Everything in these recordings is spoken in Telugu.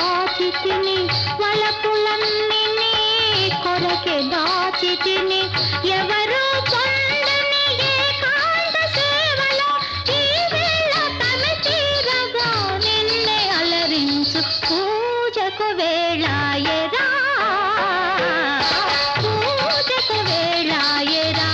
దాచి తిని వలపులన్నీ నీ కొరకే దాచి తిని ఎవరు పొందని ఏకాంత సేవలో ఈ వేళ తన తీరగా నిన్నే అలరించు పూజకు వేళాయరా పూజకు వేళాయరా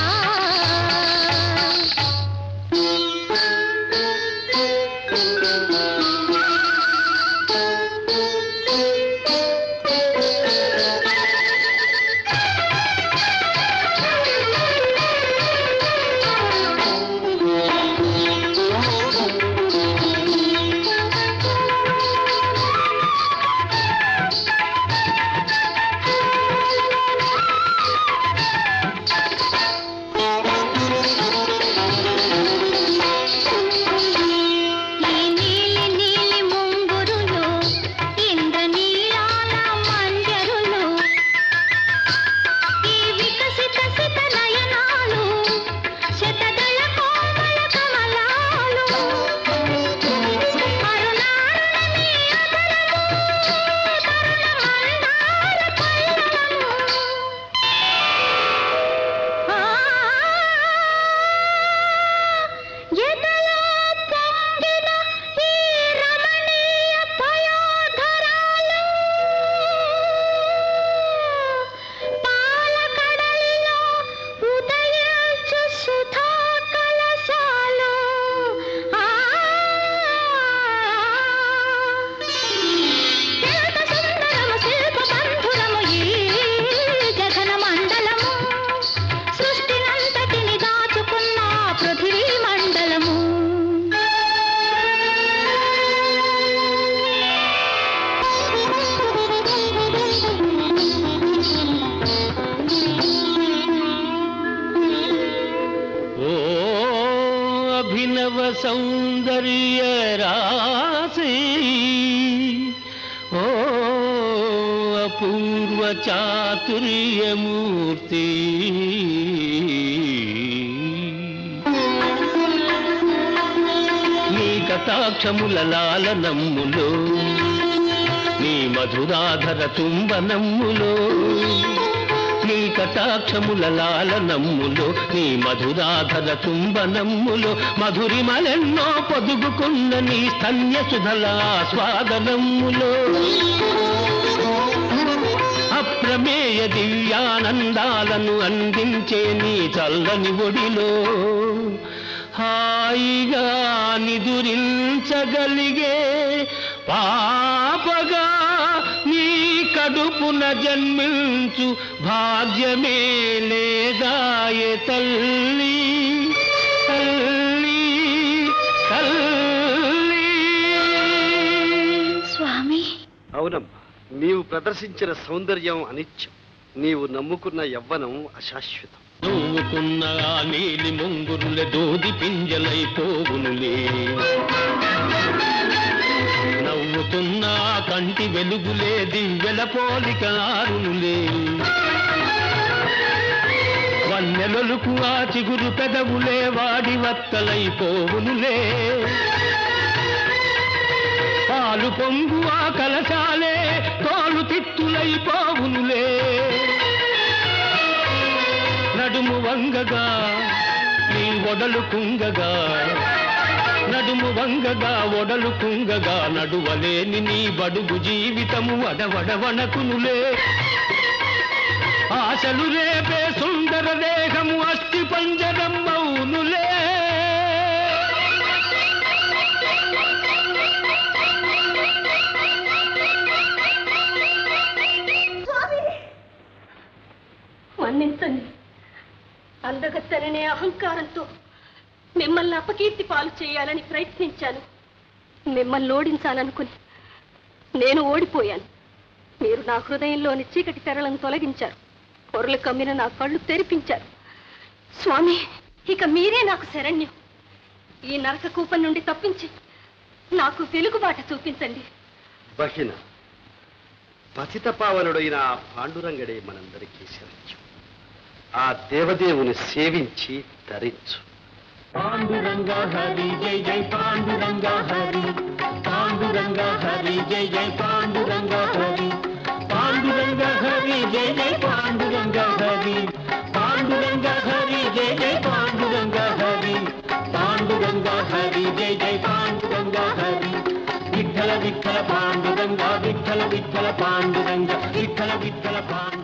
ఈ నీలి నీలి ముంగురులు ఇంద్ర నీలాల మంజరులు ఈ వికసిత సిత నయనాలు శతదళ కోమల కమలాలు అరుణారుణమి అదరము తరుణ మందార పల్లవము ఎదలో పొంగిన ఈ రమణీయ పయోధరాలు పాలకడలిలో ఉదయించు సుధా కలశాలు ఆ ఎంత సుందరము శిల్ప బంధురము ఈ గగన మండలము సృష్టినంతటిని దాచుకున్న పృథివీ మండలము ఓ అభినవ సౌందర్య రాశి ఓ అపూర్వ చాతుర్యమూర్తి నీ కటాక్షముల లాలనమ్ములో నీ మధురాధర తుంబనమ్ములో నీ కటాక్షముల లాలనమ్ములో నీ మధురాధర తుంబనమ్ములో మధురిమలెన్నో పొదుగుకున్న నీ స్తన్య సుధల స్వాదనమ్ములో అప్రమేయ దివ్యానందాలను అందించే నీ చల్లని ఒడిలో హాయిగా నిదురించగలిగే పాపగా నీ కడుపున జన్మించు భాగ్యమే లేదాయే తల్లి తల్లి తల్లి స్వామి అవునమ్మా నీవు ప్రదర్శించిన సౌందర్యం అనిత్యం నీవు నమ్ముకున్న యవ్వనం అశాశ్వతం నవ్వుకున్న ఆ నీలి ముంగురుల దోది పింజలైపోవునులే నవ్వుతున్న ఆ కంటి వెలుగులే దివ్యల పోలిక ఆరునులే వన్నెలొలుకు ఆ చిగురు పెదవులే వాడి వత్తలైపోవునులే పాలు పొంగు ఆ కలశాలే తోలు తిత్తులైపోవునులే నడుము వంగగా నీ ఒడలు కుంగగా నడుము వంగగా ఒడలు కుంగగా నడువలేని నీ బడుగు జీవితము అడవడవనకునులే ఆశలు రేపే సుందర దేహము అస్థి పంజరం మౌనులే మన్నించండి అందగత్తెననే అహంకారంతో మిమ్మల్ని అపకీర్తి పాలు చేయాలని ప్రయత్నించాను మిమ్మల్ని ఓడించాలనుకుని నేను ఓడిపోయాను మీరు నా హృదయంలోని చీకటి తెరలను తొలగించారు పొరలు కమ్మిన నా కళ్ళు తెరిపించారు స్వామి ఇక మీరే నాకు శరణ్యం ఈ నరక కూపం నుండి తప్పించి నాకు వెలుగుబాట చూపించండి బహిన పతిత పావనుడైన ఆ పాండురంగడే మనందరికీ శరణ్యం ఆ దేవదేవుని సేవించి ధరించు పాండురంగ హరి జై జై పాండురంగ హరి పాండు పాండురంగ హరి జయ జయ పాండురంగ హరి పాండురంగ హరి జయ జయ పాండురంగ హరి పాండురంగ హరి జయ జయ పాండురంగ హరి పాండురంగ హరి జయ జయ పాండురంగ హరి విఠల విఠల పాండురంగ విఠల విఠల పాండురంగ విఠల విఠల పాండు